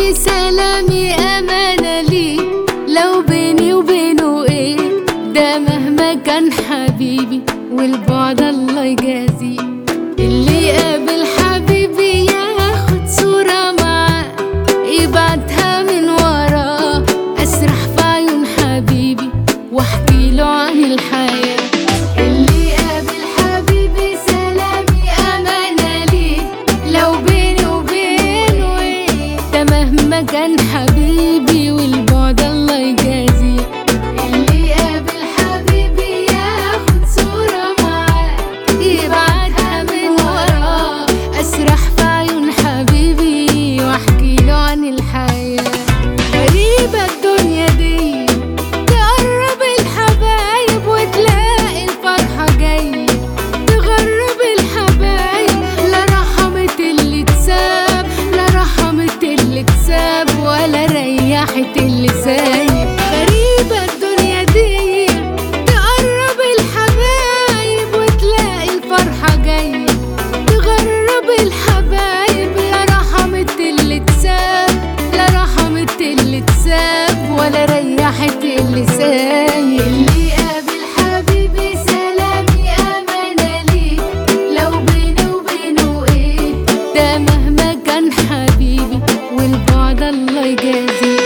حبيبي سلامي أمانة لي لو بيني وبينه إيه ده مهما كان حبيبي والبعد الله يجازيه اللي يقابل حبيبي ياخد صورة معاه يبعتها من وراه أسرح في عيون حبيبي واحكي له عن الحياة اللي يقابل حبيبي سلامي أمانة ليه لو بيني وبينه إيه ده مهما كان حبيبي والبعد الله يجازيه اللي يقابل حبيبي ياخد صورة معاه يبعتها من وراه أسرح في عيون حبيبي واحكي له عن الحياة غريبة الدنيا دي تقرب الحبايب وتلاقي الفرحة جاية تغرب الحبايب لا رحمت اللي تساب لا رحمت اللي تساب ولا ريحت اللي سايب غريبة الدنيا دي تقرب الحبايب وتلاقي الفرحة جاية تغرب الحبايب لا رحمت اللي تساب لا رحمت اللي تساب ولا ريحت اللي سايب اللي قابل حبيبي سلامي أمانة لي لو بيني وبينه إيه ده مهما كان حبيبي والبعد الله يجازيه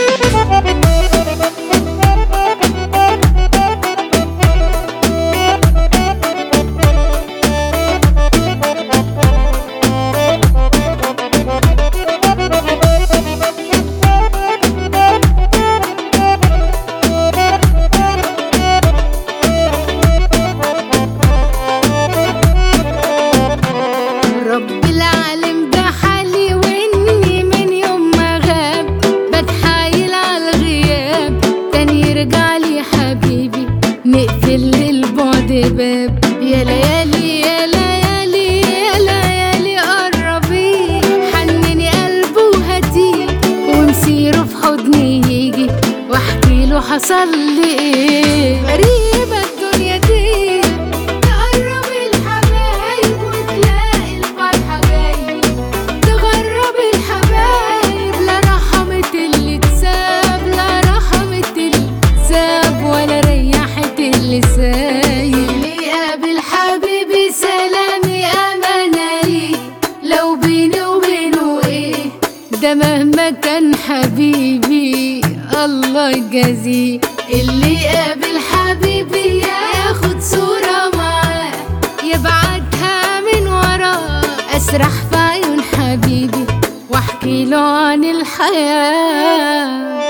رب العالم ده حالي واني من يوم ما غاب بتحايل على الغياب تاني يرجع لي حبيبي نقفل للبعد باب يا ليالي يا ليالي يا ليالي قربي حنني قلبه وهديه ومسيره في حضني يجي واحكي له حصل لي ايه غريبة الدنيا دي تقرب الحبايب وتلاقي الفرحة جاية تغرب الحبايب لا رحمت اللي تساب لا رحمت اللي تساب ولا ريحت اللي سايب اللي قابل حبيبي سلامي أمانة لي لو بيني وبينه إيه ده مهما كان حبيبي الله يجازيه اللي قابل حبيبي ياخد صورة معاه يبعتها من وراه أسرح في عيون حبيبي واحكي له عن الحياة